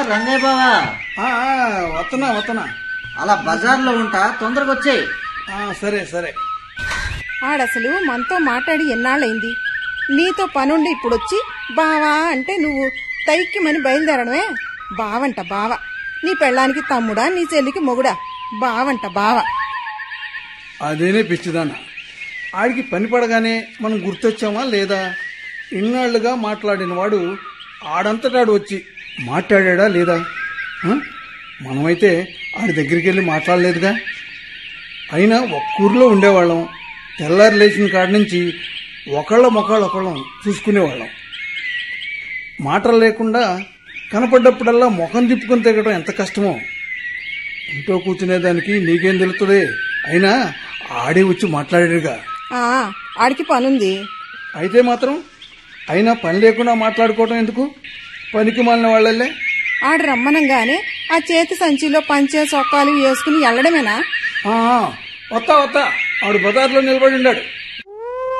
రంగయ్య బావా ఆ, ఆ, వస్తున్నా వస్తున్నా అలా బజార్లో ఉంటా తొందరగా వచ్చేయ్ ఆ, సరే సరే ఆడసలు మనతో మాట్లాడి ఎన్నాళ్ళైంది నీతో పనుండి ఇప్పుడొచ్చి బావా అంటే నువ్వు తైక్కిమని బయలుదేరడమే బావంట బావ నీ పెళ్ళానికి తమ్ముడా నీ చెల్లికి మొగుడా బావంట బావ అదేనే పిచ్చిదాన్న ఆడికి పని పడగానే మనం గుర్తొచ్చామా లేదా ఇన్నాళ్లుగా మాట్లాడిన వాడు ఆడంతటాడు వచ్చి మాట్లాడా లేదా ఆ? మనమైతే ఆడి దగ్గరికి వెళ్ళి మాట్లాడలేదుగా అయినా ఒక్క ఊరిలో ఉండేవాళ్ళం తెల్లారి లేచిన కాడి నుంచి ఒకళ్ళ మొక్కళ్ళు ఒకళ్ళం చూసుకునేవాళ్ళం మాటలు లేకుండా కనపడ్డప్పుడల్లా ముఖం తిప్పుకొని తిరగడం ఎంత కష్టమో ఇంట్లో కూర్చునేదానికి నీకేం తెలుస్తుంది అయినా ఆడే వచ్చి మాట్లాడాడుగా ఆ ఆడికి పనుంది అయితే మాత్రం అయినా పని లేకుండా మాట్లాడుకోవటం ఎందుకు పనికి మాలిన వాళ్ళల్లే ఆడు రమ్మనంగానే ఆ చేతి సంచిలో పంచే సొక్కాలు వేసుకుని వెళ్ళడమేనా ఆ, వస్తా వస్తా ఆడు బజార్లో నిలబడి ఉన్నాడు